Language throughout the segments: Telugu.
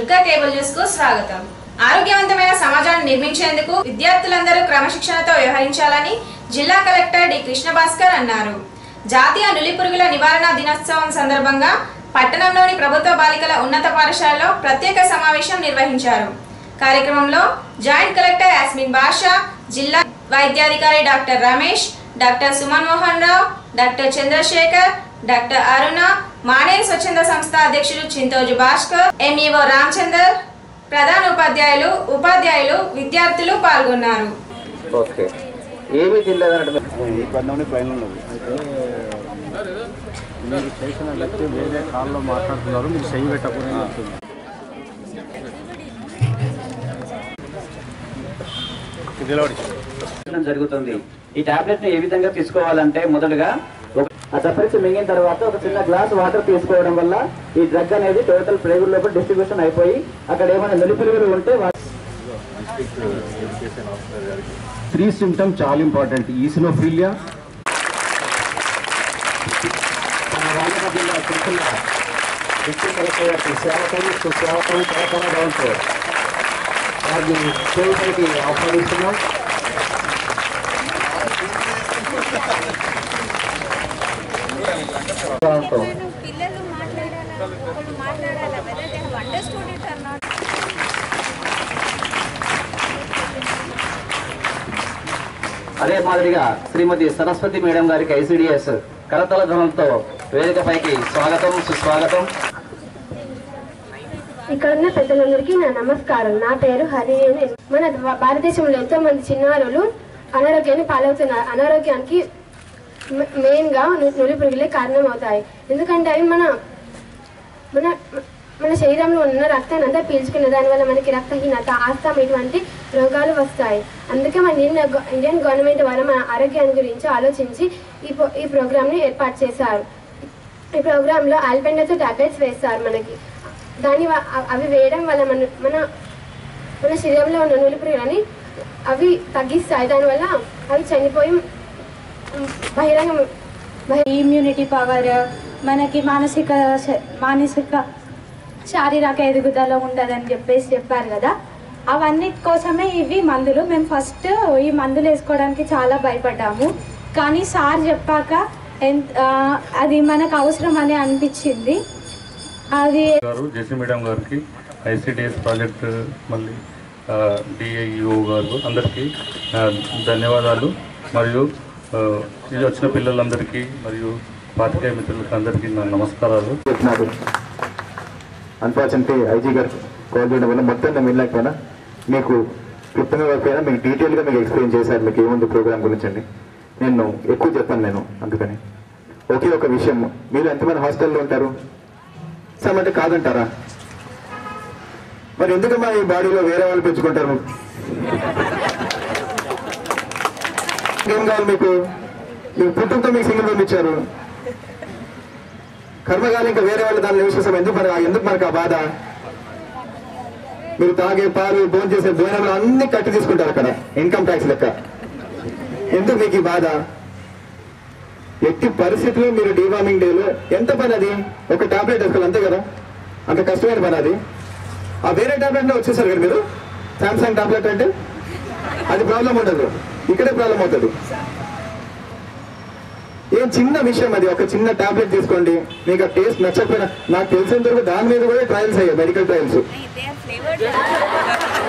దుర్గా కేబుల్ న్యూస్ కు స్వాగతం ఆరోగ్యవంతమైన సమాజాన్ని నిర్మించేందుకు విద్యార్థులందరూ క్రమశిక్షణతో వ్యవహరించాలని జిల్లా కలెక్టర్ డి కృష్ణ భాస్కర్ అన్నారు జాతీయ నులిపురుగుల నివారణ దినోత్సవం సందర్భంగా పట్టణంలోని ప్రభుత్వ బాలికల ఉన్నత పాఠశాలలో ప్రత్యేక సమావేశం నిర్వహించారు కార్యక్రమంలో జాయింట్ కలెక్టర్ యాస్మిన్ బాషా జిల్లా వైద్యాధికారి doctor Ramesh doctor Suman Mohan Rao doctor Chandrashekar doctor Aruna Maner స్వచ్ఛంద సంస్థ అధ్యక్షులు చింతోజు భాస్కర్ ఎంఈఓ రామచందర్ ప్రధాన ఉపాధ్యాయులు ఉపాధ్యాయులు విద్యార్థులు పాల్గొన్నారు ఓకే ఏమీ తినలేదన్నట్టు ఈ బంధంలో పైన ఉన్నది అయితే మీరు చేసినట్లయితే వేరే కాల్లో మాట్లాడుతున్నారు మీరు చెయ్యి పెట్టకూడదు చెప్తుంది నిలబడి చేయడం జరుగుతుంది ఈ టాబ్లెట్ ని ఏ విధంగా తీసుకోవాలంటే మొదటగా ఒక ఆ సపరేట్ మింగిన తర్వాత ఒక చిన్న గ్లాస్ వాటర్ తీసుకోవడం వల్ల ఈ డ్రగ్ అనేది టోటల్ ప్రేగుల లోపల డిస్ట్రిబ్యూషన్ అయిపోయి అక్కడ ఏమైనా నులిపిలుగులు ఉంటే వా- త్రీ సిమ్టమ్ చాలా ఇంపార్టెంట్ ఈసినోఫీలియా వారిని చేయడానికి ఆహ్వానిస్తున్నాం పిల్లలు మాట్లాడాలా ఒకళ్ళు మాట్లాడాలా whether they have understood it or not అదే మాదిరిగా శ్రీమతి సరస్వతి మేడం గారికి ఐసిడిఎస్ కరతల ధ్వనంతో వేదికపైకి స్వాగతం సుస్వాగతం ఇక్కడ ఉన్న పెద్దలందరికీ నా నమస్కారం నా పేరు హరివేణి మన ద- భారతదేశంలో ఎంతో మంది చిన్నారులు అనారోగ్యాన్ని పాలవుతున్నారు అనారోగ్యానికి మ- మెయిన్గా ను- నులి పురుగులే కారణమవుతాయి ఎందుకంటే అవి మన మన మన శరీరంలో ఉన్న రక్తాన్ని అంతా పీల్చుకున్న దానివల్ల మనకి రక్తహీనత ఆస్తమా ఇటువంటి రోగాలు వస్తాయి అందుకే మన ఇండియన్ గ- ఇండియన్ గవర్నమెంట్ వారు మన ఆరోగ్యాన్ని గురించి ఆలోచించి ఈ ప్రో- ఈ ప్రోగ్రామ్ని ఏర్పాటు చేశారు ఈ ప్రోగ్రాంలో ఆల్బెండతో టాబ్లెట్స్ వేస్తారు మనకి దాని వ- అ- అవి వేయడం వల్ల మన మన మన శరీరంలో ఉన్న నులిపురుగులని అవి తగ్గిస్తాయి దానివల్ల అవి చనిపోయి ఉమ్, బహిరంగ బహి- ఇమ్యూనిటీ పవర్ మనకి మానసిక శ- మానసిక శారీరక ఎదుగుదల ఉండదని చెప్పేసి చెప్పారు కదా అవన్నీ కోసమే ఇవి మందులు మేము ఫస్ట్ ఈ మందులు వేసుకోవడానికి చాలా భయపడ్డాము కానీ సార్ చెప్పాక ఎంత ఆ, అది మనకు అవసరం అని అనిపించింది అది గారు జెసి మేడం గారికి ఐసిడిఎస్ ప్రాజెక్ట్ మళ్ళీ డిఐఈఓ గారు అందరికీ ఆ, ధన్యవాదాలు మరియు ఆ, ఇది వచ్చిన పిల్లలందరికీ మరియు పాతికేయ మిత్రులకు అందరికీ నా నమస్కారాలు చెప్పినారు అన్ఫార్చునేట్లీ ఐజీ గారు కాల్ చేయడం వల్ల మొత్తం నేను వినలేకపోయినా మీకు క్లుప్తంగా కాకపోయినా మీకు డీటెయిల్గా మీకు ఎక్స్ప్లెయిన్ చేశారు మీకు ఏముంది ప్రోగ్రామ్ గురించి అండి నేను ఎక్కువ చెప్పాను నేను అందుకని ఒకే ఒక విషయం మీరు ఎంతమంది హాస్టల్లో ఉంటారు సమ్ అంటే కాదంటారా మరి ఎందుకమ్మా ఈ బాడీలో వేరే వాళ్ళు పెంచుకుంటారు ఏం కావాలి మీకు మీకు పుట్టుకతో మీకు సింగిల్ పంపించారు కర్మగాలి ఇంకా వేరే వాళ్ళు దాన్ని విశ్వాసం ఎందుకు మరి ఎందుకు మనకు ఆ బాధ మీరు తాగే పాలు భోజనం చేసే భోజనంలో అన్ని కట్టి తీసుకుంటారు అక్కడ ఇన్కమ్ ట్యాక్స్ లెక్క ఎందుకు మీకు ఈ బాధ ఎట్టి పరిస్థితుల్లో మీరు డివార్మింగ్ డేలో ఎంత పని అది ఒక టాబ్లెట్ వేసుకోవాలి అంతే కదా అంత కష్టమైన పని అది ఆ వేరే టాబ్లెట్ లో వచ్చేసారు కదా మీరు సామ్సంగ్ టాబ్లెట్ అంటే అది ప్రాబ్లం ఉండదు ఇక్కడే ప్రాబ్లం అవుతుంది ఏం చిన్న విషయం అది ఒక చిన్న టాబ్లెట్ తీసుకోండి మీకు ఆ టేస్ట్ నచ్చకపోయినా నాకు తెలిసినంత వరకు దాని మీద కూడా ట్రయల్స్ అయ్యాయి medical trials they are flavoured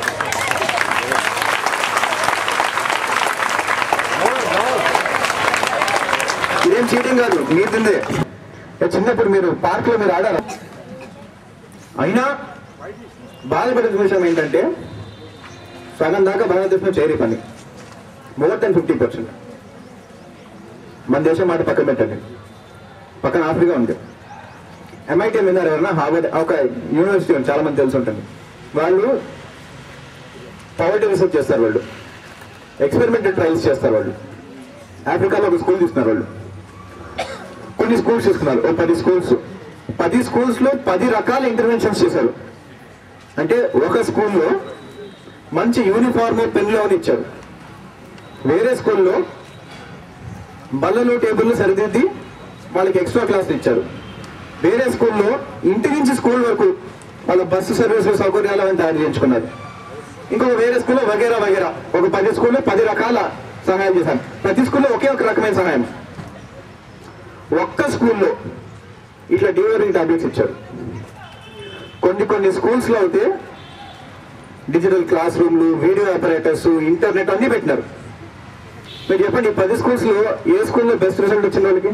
ఇదేం చీటింగ్ కాదు మీరు తిందే ఏ చిన్నప్పుడు మీరు పార్క్ లో మీరు ఆడారా అయినా బాధపడే విషయం ఏంటంటే సగం దాకా భారతదేశంలో చేరి పని మోర్ దెన్ ఫిఫ్టీ పర్సెంట్ మన దేశం మాట పక్కన పెట్టండి పక్కన ఆఫ్రికా ఉంది ఎంఐటీ విన్నారు ఎవరన్నా హార్వర్డ్ ఒక యూనివర్సిటీ ఉంది చాలా మంది తెలిసి ఉంటుంది వాళ్ళు పవర్టీ రీసెర్చ్ చేస్తారు వాళ్ళు ఎక్స్పెరిమెంటల్ ట్రయల్స్ చేస్తారు వాళ్ళు ఆఫ్రికాలో ఒక స్కూల్ తీసుకున్నారు వాళ్ళు కొన్ని స్కూల్స్ తీసుకున్నారు ఓ పది స్కూల్స్ పది స్కూల్స్ లో పది రకాల ఇంటర్వెన్షన్స్ చేశారు అంటే ఒక స్కూల్లో మంచి యూనిఫామ్ పెన్లు అని ఇచ్చారు వేరే స్కూల్లో బల్లలు టేబుల్లు సరిదిద్ది వాళ్ళకి ఎక్స్ట్రా క్లాస్ ఇచ్చారు వేరే స్కూల్లో ఇంటి నుంచి స్కూల్ వరకు వాళ్ళ బస్సు సర్వీస్ సౌకర్యాలు అవన్నీ తయారు చేయించుకున్నారు ఇంకొక వేరే స్కూల్లో వగేరా వగేరా ఒక పది స్కూల్లో పది రకాల సహాయం చేశాను ప్రతి స్కూల్లో ఒకే ఒక రకమైన సహాయం ఒక్క స్కూల్లో ఇట్లా డెలివరింగ్ టాబ్లెట్స్ ఇచ్చారు కొన్ని కొన్ని స్కూల్స్ లో అయితే డిజిటల్ క్లాస్ రూమ్లు వీడియో ఆపరేటర్స్ ఇంటర్నెట్ అన్ని పెట్టినారు మీరు చెప్పండి ఈ పది స్కూల్స్ లో ఏ స్కూల్లో బెస్ట్ రిజల్ట్ వచ్చిన వాళ్ళకి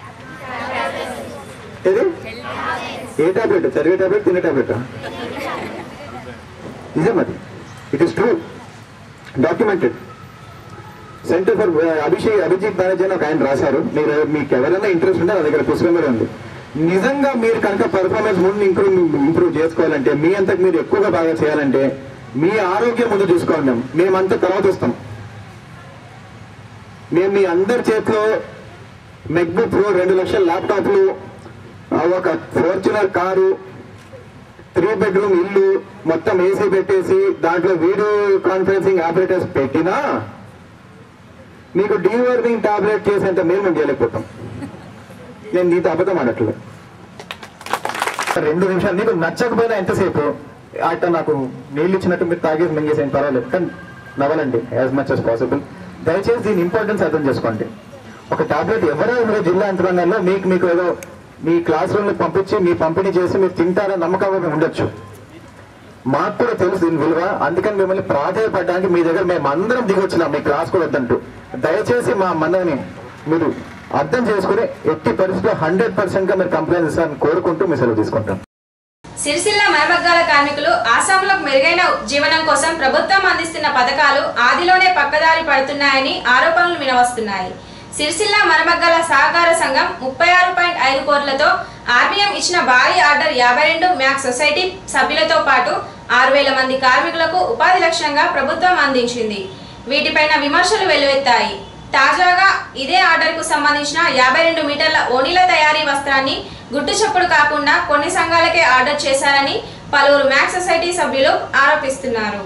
ఏది ఏ టాబ్లెట్ చదివే టాబ్లెట్ తినే టాబ్లెట్ నిజం అది it is true documented centre for Abhishek Abhijit Banerjee అని ఒక ఆయన రాశారు మీరు మీకు ఎవరైనా ఇంట్రెస్ట్ ఉంటే నా దగ్గర పుస్తకం కూడా ఉంది నిజంగా మీరు కనుక పర్ఫార్మెన్స్ ముందు ఇంప్రూవ్ ఇంప్రూవ్ చేసుకోవాలంటే మీ అంతకు మీరు ఎక్కువగా బాగా చేయాలంటే మీ ఆరోగ్యం ముందు చూసుకోండి మేము మేమంతా తర్వాత వస్తాం మేము మీ అందరి చేతిలో మెక్బుక్ ప్రో రెండు లక్షల ల్యాప్టాప్లు ఆ, ఒక ఫార్చునర్ కారు త్రీ బెడ్రూమ్ ఇల్లు మొత్తం ఏసీ పెట్టేసి దాంట్లో వీడియో కాన్ఫరెన్సింగ్ ఆపరేటర్స్ పెట్టినా మీకు డీవర్మింగ్ టాబ్లెట్ చేసేంత మేము మేము చేయలేకపోతాం నేను నీతో అబద్ధం ఆడట్లేదు రెండు నిమిషాలు నీకు నచ్చకపోయినా ఎంతసేపు అట్ట నాకు నీళ్ళు ఇచ్చినట్టు మీరు తాగేసి మింగేసేయండి పర్వాలేదు కానీ నవ్వాలండి యాజ్ మచ్ as పాసిబుల్ దయచేసి దీని ఇంపార్టెన్స్ అర్థం చేసుకోండి ఒక టాబ్లెట్ ఎవరో ఎవరో జిల్లా యంత్రాంగంలో మీకు మీకు ఏదో మీ క్లాస్ రూమ్ పంపించి మీ పంపిణీ చేసి మీరు తింటారని నమ్మకంగా మేము ఉండొచ్చు మాకు కూడా తెలుసు దీని విలువ అందుకని మిమ్మల్ని ప్రాధాయపడడానికి మీ దగ్గర మేము అందరం దిగొచ్చినాం మీ క్లాస్ కూడా వద్దంటూ దయచేసి మా మనని మీరు అర్థం చేసుకుని ఎట్టి పరిస్థితిలో హండ్రెడ్ పర్సెంట్ గా మీరు కంప్లైంట్ ఇస్తారని కోరుకుంటూ మీ సెలవు తీసుకుంటాం సిరిసిల్ల మరమగ్గాల కార్మికులు ఆసాంలకు మెరుగైన జీవనం కోసం ప్రభుత్వం అందిస్తున్న పథకాలు ఆదిలోనే పక్కదారి పడుతున్నాయని ఆరోపణలు వినవస్తున్నాయి సిరిసిల్ల మరమగ్గాల సహకార సంఘం ముప్పై ఆరు పాయింట్ ఐదు కోట్లతో ఆర్బీఎం ఇచ్చిన భారీ ఆర్డర్ యాభై రెండు మ్యాక్స్ సొసైటీ సభ్యులతో పాటు ఆరు వేల మంది కార్మికులకు ఉపాధి లక్ష్యంగా ప్రభుత్వం అందించింది వీటిపైన విమర్శలు వెల్లువెత్తాయి తాజాగా ఇదే ఆర్డర్కు సంబంధించిన యాభై రెండు మీటర్ల ఓనీల తయారీ వస్త్రాన్ని గుట్టు చప్పుడు కాకుండా కొన్ని సంఘాలకే ఆర్డర్ చేశారని పలువురు మ్యాక్స్ సొసైటీ సభ్యులు ఆరోపిస్తున్నారు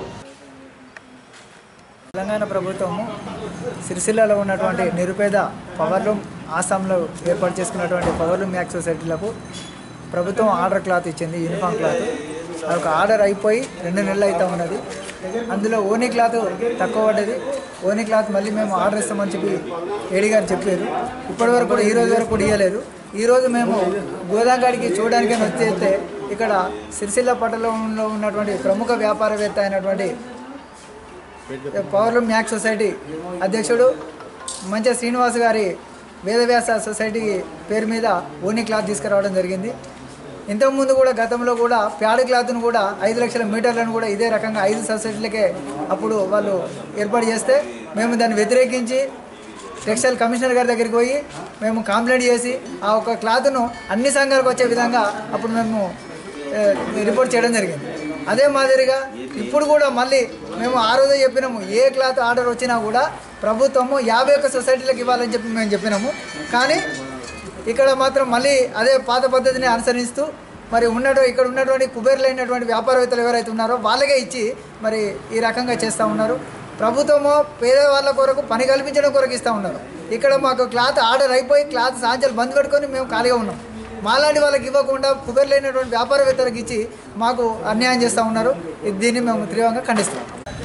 తెలంగాణ ప్రభుత్వము సిరిసిల్లలో ఉన్నటువంటి నిరుపేద పవర్లూమ్ ఆసాంలో ఏర్పాటు చేసుకున్నటువంటి పవర్లూమ్ మ్యాక్స్ సొసైటీలకు ప్రభుత్వం ఆర్డర్ క్లాత్ ఇచ్చింది యూనిఫామ్ క్లాత్ అది ఒక ఆర్డర్ అయిపోయి రెండు నెలలు అవుతా ఉన్నది అందులో ఓనీ క్లాత్ తక్కువ పడ్డది ఓనీ క్లాత్ మళ్ళీ మేము ఆర్డర్ ఇస్తామని చెప్పి ఏడి గారు చెప్పారు ఇప్పటి వరకు కూడా ఈ రోజు వరకు కూడా ఇవ్వలేదు ఈరోజు మేము గోదాంగాడికి చూడడానికి వచ్చేస్తే ఇక్కడ సిరిసిల్ల పట్టణంలో ఉన్నటువంటి ప్రముఖ వ్యాపారవేత్త అయినటువంటి పవర్లూమ్ మ్యాక్స్ సొసైటీ అధ్యక్షుడు మంచి శ్రీనివాస్ గారి వేదవ్యాస సొసైటీ పేరు మీద ఓనీ క్లాత్ తీసుకురావడం జరిగింది ఇంతకుముందు కూడా గతంలో కూడా ప్యాడ్ క్లాత్ను కూడా ఐదు లక్షల మీటర్లను కూడా ఇదే రకంగా ఐదు సొసైటీలకే అప్పుడు వాళ్ళు ఏర్పాటు చేస్తే మేము దాన్ని వ్యతిరేకించి టెక్స్టైల్ కమిషనర్ గారి దగ్గరికి పోయి మేము కంప్లైంట్ చేసి ఆ ఒక క్లాత్ను అన్ని సంఘాలకు వచ్చే విధంగా అప్పుడు మేము ఏ, రిపోర్ట్ చేయడం జరిగింది అదే మాదిరిగా ఇప్పుడు కూడా మళ్ళీ మేము ఆ రోజే చెప్పినాము ఏ క్లాత్ ఆర్డర్ వచ్చినా కూడా ప్రభుత్వము యాభై ఒక్క సొసైటీలకు ఇవ్వాలని చెప్పి మేము చెప్పినాము కానీ ఇక్కడ మాత్రం మళ్ళీ అదే పాత పద్ధతిని అనుసరిస్తూ మరి ఉన్నటు ఇక్కడ ఉన్నటువంటి కుబేర్లైనటువంటి వ్యాపారవేత్తలు ఎవరైతే ఉన్నారో వాళ్ళకే ఇచ్చి మరి ఈ రకంగా చేస్తూ ఉన్నారు ప్రభుత్వము పేదవాళ్ళ కొరకు పని కల్పించడం కొరకు ఇస్తూ ఉన్నారు ఇక్కడ మాకు క్లాత్ ఆర్డర్ అయిపోయి క్లాత్ సాంచాలు బంద్ పెట్టుకొని మేము ఖాళీగా ఉన్నాం మాలాంటి వాళ్ళకి ఇవ్వకుండా కుబేర్లైనటువంటి వ్యాపారవేత్తలకు ఇచ్చి మాకు అన్యాయం చేస్తూ ఉన్నారు ఇది- దీన్ని మేము తీవ్రంగా ఖండిస్తున్నాం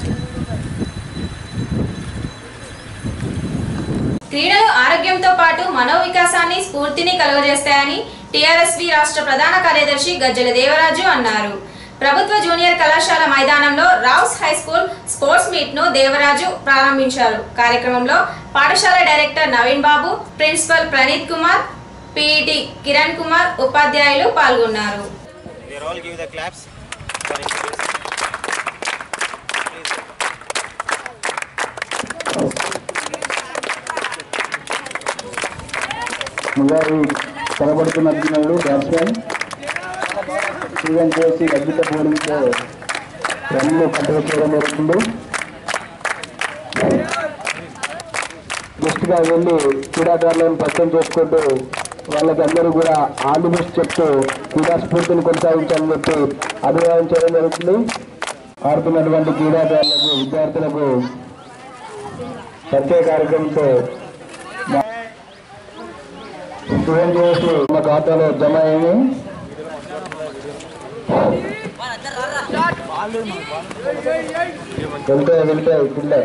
క్రీడలు ఆరోగ్యంతో పాటు మనోవికాసాన్ని స్ఫూర్తిని కలుగజేస్తాయని టీఆర్ఎస్వి రాష్ట్ర ప్రధాన కార్యదర్శి గజ్జల దేవరాజు అన్నారు ప్రభుత్వ జూనియర్ కళాశాల మైదానంలో Rao's high school sports meet ను దేవరాజు ప్రారంభించారు కార్యక్రమంలో పాఠశాల director Naveen Babu principal Praneeth Kumar PET Kiran Kumar ఉపాధ్యాయులు పాల్గొన్నారు They all give the claps for introducing. Please. ముగారి కనబడుతున్నట్టున్నాడు బ్యాట్స్మెన్ ఈవెన్ చేసి అద్భుత బౌలింగ్తో రన్ను కట్టగా చేయడం జరుగుతుంది గెస్ట్గా వెళ్ళి క్రీడాకారులను పరిచయం చేసుకుంటూ వాళ్ళకి అందరూ కూడా ఆల్ ది బెస్ట్ చెప్తూ క్రీడా స్ఫూర్తిని కొనసాగించాలని చెప్పి అభిప్రాయం చేయడం జరుగుతుంది ఆడుతున్నటువంటి క్రీడాకారులకు విద్యార్థులకు ప్రత్యేక కార్యక్రమంతో స్టూడెంట్ చేసి మా ఖాతాలో జమ అయ్యి వెళ్తే వెళ్తే పిల్లర్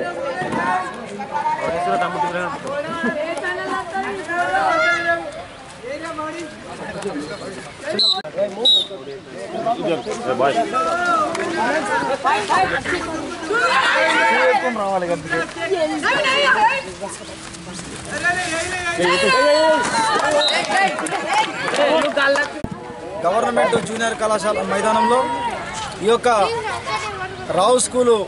గవర్నమెంట్ జూనియర్ కళాశాల మైదానంలో ఈ యొక్క రావు స్కూలు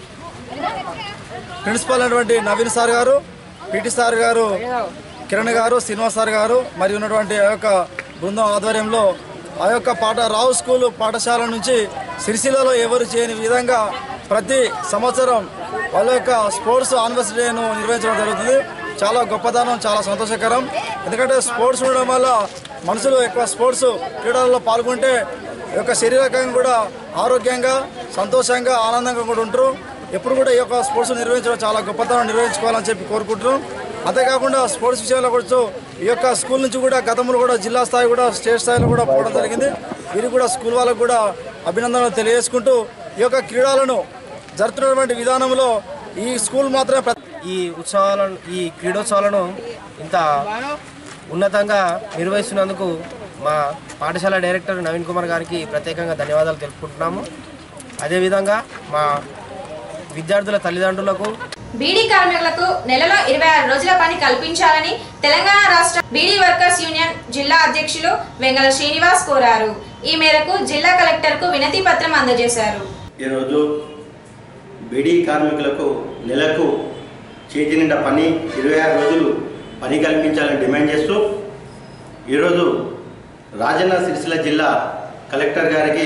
ప్రిన్సిపల్ అయినటువంటి నవీన్ సార్ గారు పిటి సార్ గారు కిరణ్ గారు శ్రీనివాస్ సార్ గారు మరియు ఉన్నటువంటి ఆ యొక్క బృందం ఆధ్వర్యంలో ఆ యొక్క పాఠ రావు స్కూలు పాఠశాల నుంచి సిరిసిల్లలో ఎవరు చేయని విధంగా ప్రతి సంవత్సరం వాళ్ళ యొక్క స్పోర్ట్స్ ఆనివర్సరీ డేను నిర్వహించడం జరుగుతుంది చాలా గొప్పదనం చాలా సంతోషకరం ఎందుకంటే స్పోర్ట్స్ ఉండడం వల్ల మనుషులు ఎక్కువ స్పోర్ట్స్ క్రీడల్లో పాల్గొంటే ఈ యొక్క శారీరకంగా కూడా ఆరోగ్యంగా సంతోషంగా ఆనందంగా కూడా ఉంటారు ఎప్పుడు కూడా ఈ యొక్క స్పోర్ట్స్ నిర్వహించడం చాలా గొప్పతనం నిర్వహించుకోవాలని చెప్పి కోరుకుంటున్నాం అంతేకాకుండా స్పోర్ట్స్ విషయంలో కూడా ఈ యొక్క స్కూల్ నుంచి కూడా గతంలో కూడా జిల్లా స్థాయి కూడా స్టేట్ స్థాయిలో కూడా పోవడం జరిగింది వీరికి కూడా స్కూల్ వాళ్ళకు కూడా అభినందనలు తెలియజేసుకుంటూ ఈ యొక్క క్రీడలను జరుపుతున్నటువంటి విధానంలో ఈ స్కూల్ మాత్రమే ప్ర- ఈ ఉత్సవాలను ఈ క్రీడోత్సవాలను ఇంత ఉన్నతంగా నిర్వహిస్తున్నందుకు మా పాఠశాల డైరెక్టర్ నవీన్ కుమార్ గారికి ప్రత్యేకంగా ధన్యవాదాలు తెలుపుకుంటున్నాము అదేవిధంగా మా విద్యార్థుల తల్లిదండ్రులకు బీడీ కార్మికులకు నెలలో ఇరవై ఆరు రోజుల పని కల్పించాలని తెలంగాణ రాష్ట్ర బీడీ వర్కర్స్ యూనియన్ జిల్లా అధ్యక్షులు వెంగళ శ్రీనివాస్ కోరారు ఈ మేరకు జిల్లా కలెక్టర్కు వినతి పత్రం అందజేశారు ఈరోజు బీడీ కార్మికులకు నెలకు చేతి నిండా పని ఇరవై ఆరు రోజులు పని కల్పించాలని డిమాండ్ చేస్తూ ఈరోజు రాజన్న సిరిసిల్ల జిల్లా కలెక్టర్ గారికి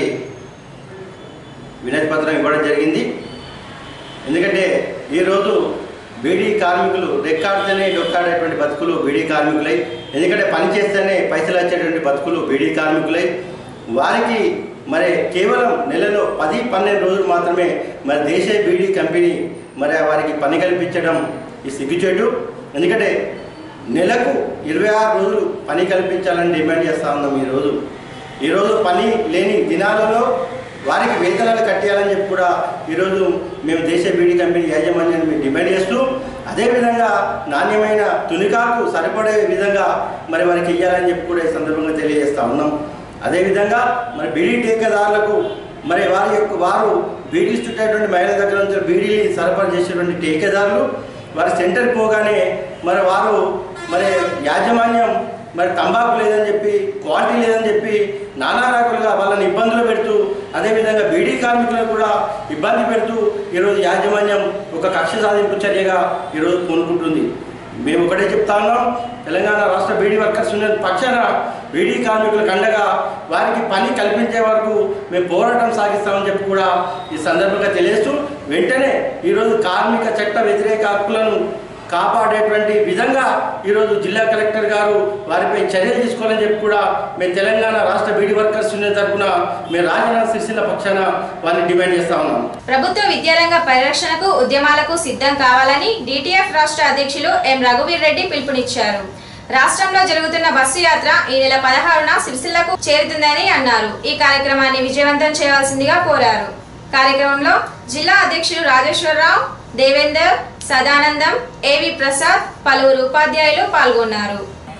వినతి పత్రం ఇవ్వడం జరిగింది ఎందుకంటే ఈరోజు బీడీ కార్మికులు రెక్కాడితేనే డొక్కాడేటువంటి బతుకులు బీడీ కార్మికులై ఎందుకంటే పని చేస్తేనే పైసలు వచ్చేటువంటి బతుకులు బీడీ కార్మికులై వారికి మరి కేవలం నెలలో పది పన్నెండు రోజులు మాత్రమే మరి దేశ బీడీ కంపెనీ మరి వారికి పని కల్పించడం ఈ సిగ్గుచేటు ఎందుకంటే నెలకు ఇరవై ఆరు రోజులు పని కల్పించాలని డిమాండ్ చేస్తా ఉన్నాం ఈరోజు ఈరోజు పని లేని దినాలలో వారికి వేతనాలు కట్టేయాలని చెప్పి కూడా ఈరోజు మేము దేశ బీడీ కంపెనీ యాజమాన్యాన్ని మేము డిమాండ్ చేస్తూ అదేవిధంగా నాణ్యమైన తునికాకు సరిపడే విధంగా మరి వారికి ఇవ్వాలని చెప్పి కూడా ఈ సందర్భంగా తెలియజేస్తా ఉన్నాం అదేవిధంగా మరి బీడీ టేకదారులకు మరి వారి యొక్క వారు బీడీ చుట్టేటువంటి మహిళల దగ్గర నుంచి బీడీని సరఫరా చేసేటువంటి టేకేదారులు వారి సెంటర్కి పోగానే మరి వారు మరి యాజమాన్యం మరి తంబాకు లేదని చెప్పి క్వాలిటీ లేదని చెప్పి నానా రకాలుగా వాళ్ళని ఇబ్బందులు పెడుతూ అదేవిధంగా బీడీ కార్మికులను కూడా ఇబ్బంది పెడుతూ ఈరోజు యాజమాన్యం ఒక కక్ష సాధింపు చర్యగా ఈరోజు పూనుకుంటుంది మేము ఒకటే చెప్తా ఉన్నాం తెలంగాణ రాష్ట్ర బీడీ వర్కర్స్ యూనియన్ పక్షాన బీడీ కార్మికులకు అండగా వారికి పని కల్పించే వరకు మేము పోరాటం సాగిస్తామని చెప్పి కూడా ఈ సందర్భంగా తెలియజేస్తూ వెంటనే ఈరోజు కార్మిక చట్ట వ్యతిరేక హక్కులను కాపాడేటువంటి విధంగా ఈరోజు జిల్లా కలెక్టర్ గారు వారిపై చర్యలు తీసుకోవాలని చెప్పి కూడా మేము తెలంగాణ రాష్ట్ర బీడీ వర్కర్స్ యూనియన్ తరఫున మేము రాజనాథ్ సిరిసిల్ల పక్షాన వారిని డిమాండ్ చేస్తా ఉన్నాం ప్రభుత్వ విద్యారంగ పరిరక్షణకు ఉద్యమాలకు సిద్ధం కావాలని డిటిఎఫ్ రాష్ట్ర అధ్యక్షులు ఎం రఘువీర్ రెడ్డి పిలుపునిచ్చారు రాష్ట్రంలో జరుగుతున్న బస్సు యాత్ర ఈ నెల పదహారున సిరిసిల్లకు చేరుతుందని అన్నారు ఈ కార్యక్రమాన్ని విజయవంతం చేయవలసిందిగా కోరారు కార్యక్రమంలో జిల్లా అధ్యక్షులు రాజేశ్వరరావు దేవేందర్ సదానందం ఏవి ప్రసాద్ పలువురు ఉపాధ్యాయులు పాల్గొన్నారు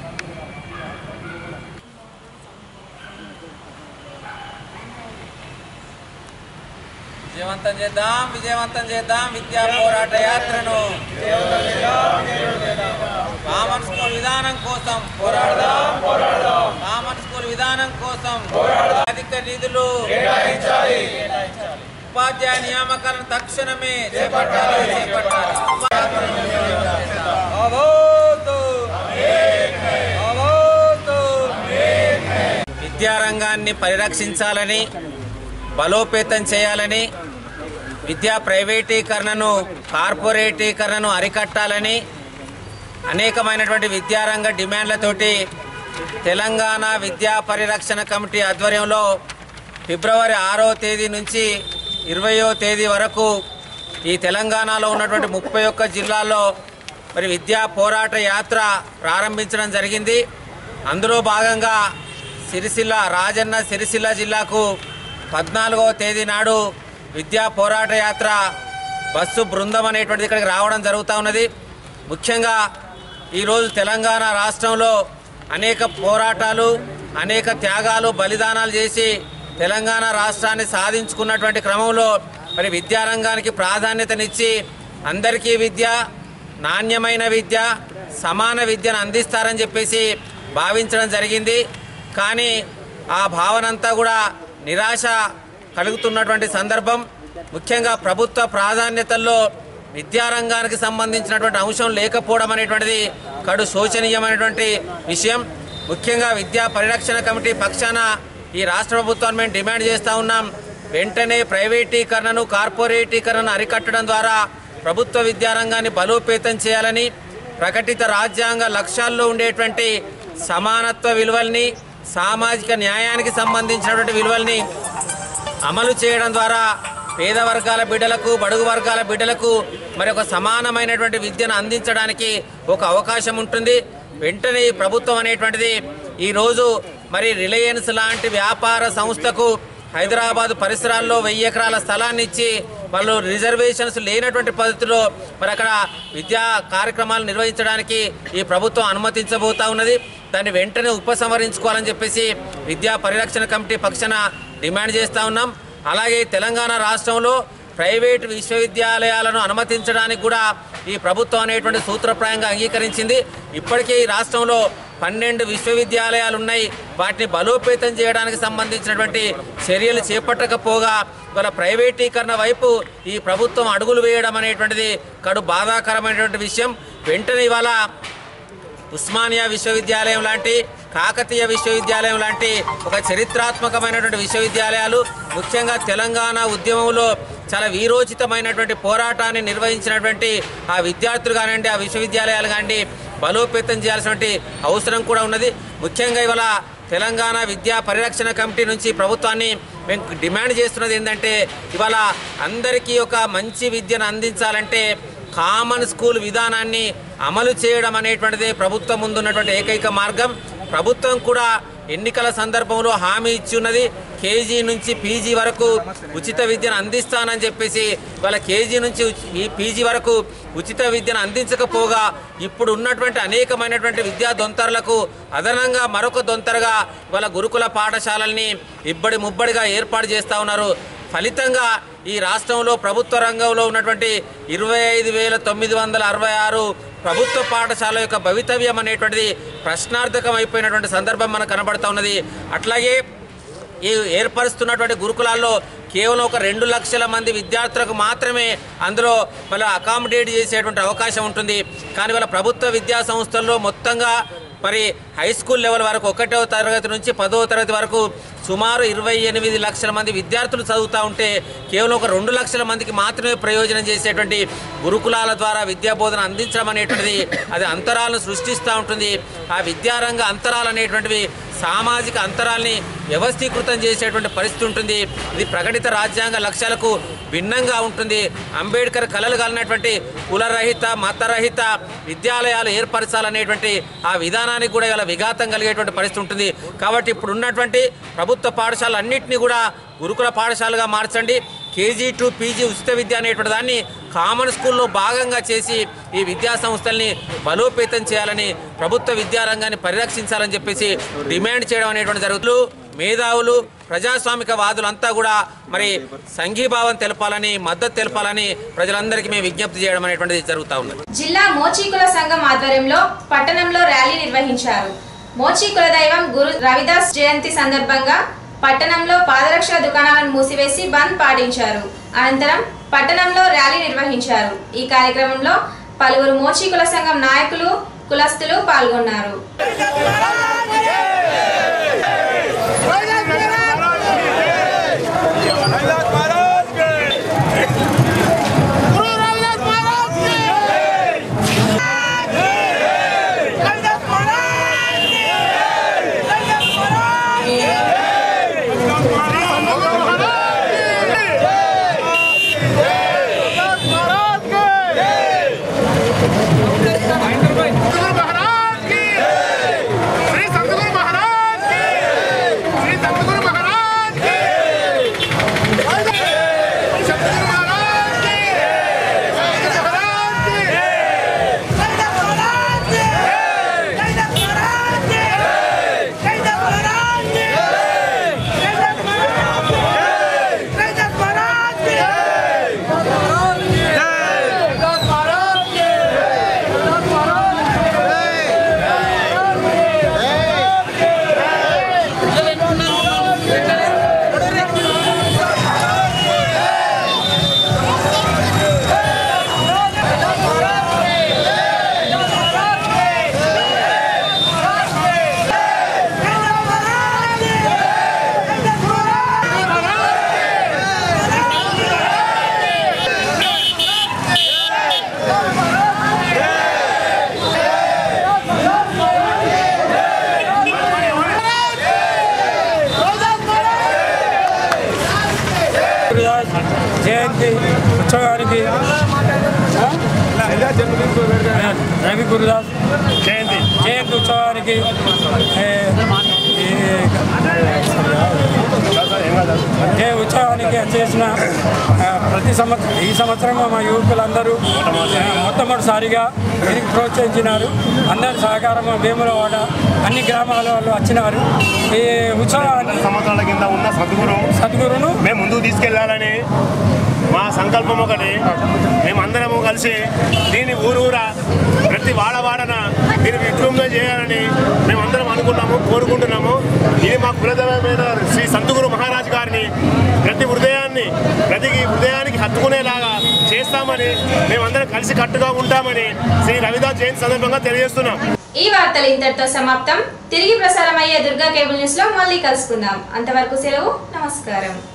విజయవంతం చేద్దాం విజయవంతం చేద్దాం విద్యా పోరాట యాత్రను కామన్ స్కూల్ విధానం కోసం పోరాడదాం పోరాడదాం కామన్ స్కూల్ విధానం కోసం అధిక నిధులు ఉపాధ్యాయ నియామకాలను తక్షణమే చేపట్టాలి చేపట్టాలి అవోతు! అవోతు! విద్యారంగాన్ని పరిరక్షించాలని బలోపేతం చేయాలని విద్యా ప్రైవేటీకరణను కార్పొరేటీకరణను అరికట్టాలని అనేకమైనటువంటి విద్యారంగ డిమాండ్లతోటి తెలంగాణ విద్యా పరిరక్షణ కమిటీ ఆధ్వర్యంలో ఫిబ్రవరి ఆరో తేదీ నుంచి ఇరవయో తేదీ వరకు ఈ తెలంగాణలో ఉన్నటువంటి ముప్పై ఒక్క జిల్లాల్లో మరి విద్యా పోరాట యాత్ర ప్రారంభించడం జరిగింది అందులో భాగంగా సిరిసిల్ల రాజన్న సిరిసిల్ల జిల్లాకు పద్నాలుగవ తేదీ నాడు విద్యా పోరాట యాత్ర బస్సు బృందం అనేటువంటిది ఇక్కడికి రావడం జరుగుతూ ఉన్నది ముఖ్యంగా ఈరోజు తెలంగాణ రాష్ట్రంలో అనేక పోరాటాలు అనేక త్యాగాలు బలిదానాలు చేసి తెలంగాణ రాష్ట్రాన్ని సాధించుకున్నటువంటి క్రమంలో మరి విద్యారంగానికి ప్రాధాన్యతనిచ్చి అందరికీ విద్య నాణ్యమైన విద్య సమాన విద్యను అందిస్తారని చెప్పేసి భావించడం జరిగింది కానీ ఆ భావనంతా కూడా నిరాశ కలుగుతున్నటువంటి సందర్భం ముఖ్యంగా ప్రభుత్వ ప్రాధాన్యతల్లో విద్యారంగానికి సంబంధించినటువంటి అంశం లేకపోవడం అనేటువంటిది కడు శోచనీయమైనటువంటి విషయం ముఖ్యంగా విద్యా పరిరక్షణ కమిటీ పక్షాన ఈ రాష్ట్ర ప్రభుత్వాన్ని మేము డిమాండ్ చేస్తూ ఉన్నాం వెంటనే ప్రైవేటీకరణను కార్పొరేటీకరణను అరికట్టడం ద్వారా ప్రభుత్వ విద్యారంగాన్ని బలోపేతం చేయాలని ప్రకటిత రాజ్యాంగ లక్ష్యాల్లో ఉండేటువంటి సమానత్వ విలువల్ని సామాజిక న్యాయానికి సంబంధించినటువంటి విలువల్ని అమలు చేయడం ద్వారా పేద వర్గాల బిడ్డలకు బడుగు వర్గాల బిడ్డలకు మరి ఒక సమానమైనటువంటి విద్యను అందించడానికి ఒక అవకాశం ఉంటుంది వెంటనే ఈ ప్రభుత్వం అనేటువంటిది ఈరోజు మరి రిలయన్స్ లాంటి వ్యాపార సంస్థకు హైదరాబాద్ పరిసరాల్లో వెయ్యి ఎకరాల స్థలాన్ని ఇచ్చి వాళ్ళు రిజర్వేషన్స్ లేనటువంటి పద్ధతిలో మరి అక్కడ విద్యా కార్యక్రమాలు నిర్వహించడానికి ఈ ప్రభుత్వం అనుమతించబోతా ఉన్నది దాన్ని వెంటనే ఉపసంహరించుకోవాలని చెప్పేసి విద్యా పరిరక్షణ కమిటీ పక్షాన డిమాండ్ చేస్తూ ఉన్నాం అలాగే తెలంగాణ రాష్ట్రంలో ప్రైవేటు విశ్వవిద్యాలయాలను అనుమతించడానికి కూడా ఈ ప్రభుత్వం అనేటువంటి సూత్రప్రాయంగా అంగీకరించింది ఇప్పటికే ఈ రాష్ట్రంలో పన్నెండు విశ్వవిద్యాలయాలు ఉన్నాయి వాటిని బలోపేతం చేయడానికి సంబంధించినటువంటి చర్యలు చేపట్టకపోగా ఇవాళ ప్రైవేటీకరణ వైపు ఈ ప్రభుత్వం అడుగులు వేయడం అనేటువంటిది కడు బాధాకరమైనటువంటి విషయం వెంటనే ఇవాళ ఉస్మానియా విశ్వవిద్యాలయం లాంటి కాకతీయ విశ్వవిద్యాలయం లాంటి ఒక చరిత్రాత్మకమైనటువంటి విశ్వవిద్యాలయాలు ముఖ్యంగా తెలంగాణ ఉద్యమంలో చాలా వీరోచితమైనటువంటి పోరాటాన్ని నిర్వహించినటువంటి ఆ విద్యార్థులు కానివ్వండి ఆ విశ్వవిద్యాలయాలు కానివ్వండి బలోపేతం చేయాల్సినటువంటి అవసరం కూడా ఉన్నది ముఖ్యంగా ఇవాళ తెలంగాణ విద్యా పరిరక్షణ కమిటీ నుంచి ప్రభుత్వాన్ని మేము డిమాండ్ చేస్తున్నది ఏంటంటే ఇవాళ అందరికీ ఒక మంచి విద్యను అందించాలంటే కామన్ స్కూల్ విధానాన్ని అమలు చేయడం అనేటువంటిదే ప్రభుత్వం ముందున్నటువంటి ఏకైక మార్గం ప్రభుత్వం కూడా ఎన్నికల సందర్భంలో హామీ ఇచ్చి ఉన్నది కేజీ నుంచి పీజీ వరకు ఉచిత విద్యను అందిస్తానని చెప్పేసి వాళ్ళ కేజీ నుంచి ఉచి- ఈ పీజీ వరకు ఉచిత విద్యను అందించకపోగా ఇప్పుడు ఉన్నటువంటి అనేకమైనటువంటి విద్యా దొంతరలకు అదనంగా మరొక దొంతరగా వాళ్ళ గురుకుల పాఠశాలల్ని ఇబ్బడి ముబ్బడిగా ఏర్పాటు చేస్తూ ఉన్నారు ఫలితంగా ఈ రాష్ట్రంలో ప్రభుత్వ రంగంలో ఉన్నటువంటి ఇరవై ఐదు వేల తొమ్మిది వందల అరవై ఆరు ప్రభుత్వ పాఠశాల యొక్క భవితవ్యం అనేటువంటిది ప్రశ్నార్థకం అయిపోయినటువంటి సందర్భం మనకు కనబడతా ఉన్నది అట్లాగే ఈ ఏర్పరుస్తున్నటువంటి గురుకులాల్లో కేవలం ఒక రెండు లక్షల మంది విద్యార్థులకు మాత్రమే అందులో వాళ్ళ అకామిడేట్ చేసేటువంటి అవకాశం ఉంటుంది కానీ వాళ్ళ ప్రభుత్వ విద్యా సంస్థల్లో మొత్తంగా మరి హై స్కూల్ లెవెల్ వరకు ఒకటో తరగతి నుంచి పదో తరగతి వరకు సుమారు ఇరవై ఎనిమిది లక్షల మంది విద్యార్థులు చదువుతూ ఉంటే కేవలం ఒక రెండు లక్షల మందికి మాత్రమే ప్రయోజనం చేసేటువంటి గురుకులాల ద్వారా విద్యా బోధన అందించడం అనేటువంటిది అది అంతరాలను సృష్టిస్తూ ఉంటుంది ఆ విద్యారంగ అంతరాలు అనేటువంటివి సామాజిక అంతరాల్ని వ్యవస్థీకృతం చేసేటువంటి పరిస్థితి ఉంటుంది ఇది ప్రకటిత రాజ్యాంగ లక్ష్యాలకు భిన్నంగా ఉంటుంది అంబేద్కర్ కలలు కలిగినటువంటి కులరహిత మతరహిత విద్యాలయాలు ఏర్పరచాలనేటువంటి ఆ విధానానికి కూడా ఇలా విఘాతం కలిగేటువంటి పరిస్థితి ఉంటుంది కాబట్టి ఇప్పుడు ఉన్నటువంటి ప్రభుత్వ పాఠశాలలు అన్నింటినీ కూడా గురుకుల పాఠశాలగా మార్చండి కేజీ టు పీజీ ఉచిత విద్య అనేటువంటి దాన్ని కామన్ స్కూల్లో భాగంగా చేసి ఈ విద్యా సంస్థల్ని బలోపేతం చేయాలని ప్రభుత్వ విద్యారంగాన్ని పరిరక్షించాలని చెప్పేసి డిమాండ్ చేయడం అనేటువంటి జరుగుతుంది మేధావులు ప్రజాస్వామిక వాదులంతా కూడా మరి సంఘీభావం తెలపాలని మద్దతు తెలపాలని ప్రజలందరికీ మేము విజ్ఞప్తి చేయడం అనేటువంటిది జరుగుతూ ఉన్నది జిల్లా మోచీకుల సంఘం ఆధ్వర్యంలో పట్టణంలో ర్యాలీ నిర్వహించారు మోచీ కులదైవం గురు రవిదాస్ జయంతి సందర్భంగా పట్టణంలో పాదరక్షల దుకాణాలను మూసివేసి బంద్ పాటించారు అనంతరం పట్టణంలో ర్యాలీ నిర్వహించారు ఈ కార్యక్రమంలో పలువురు మోచీ కుల సంఘం నాయకులు కులస్తులు పాల్గొన్నారు महाराज की జయంతి ఉత్సవానికి ఆ, రవి గురుదాస్ జయంతి జయంతి ఉత్సవానికి ఏ, ఈ, ఏ ఉత్సవానికి చేసిన ఆ, ప్రతి సంవత్సరం ఈ సంవత్సరం మా యువకులందరూ ఆ, మొట్టమొదటిసారిగా దీనికి ప్రోత్సహించినారు అందరి సహకారం వేములవాడ అన్ని గ్రామాల వాళ్ళు వచ్చినారు ఈ ఉత్సవాన్ని సంవత్సరాల కింద ఉన్న సద్గురు సద్గురును మేము ముందుకు తీసుకెళ్లాలని మా సంకల్పం ఒకటి మేము అందరము కలిసి దీన్ని ఊరూరా ప్రతి వాడవాడన దీన్ని విజృంభణ చేయాలని మేము అందరం అనుకున్నాము కోరుకుంటున్నాము ఇది మా కులదైవమైన శ్రీ సంతుగురు మహారాజు గారిని ప్రతి హృదయాన్ని ప్రతి హృదయానికి హత్తుకునేలాగా చేస్తామని మేమందరం కలిసి కట్టుగా ఉంటామని శ్రీ రవిదాస్ జయంతి సందర్భంగా తెలియజేస్తున్నాం ఈ వార్తలు ఇంతటితో సమాప్తం తిరిగి ప్రసారమయ్యే దుర్గా కేబుల్ న్యూస్ లో మళ్ళీ కలుసుకుందాం అంతవరకు సెలవు నమస్కారం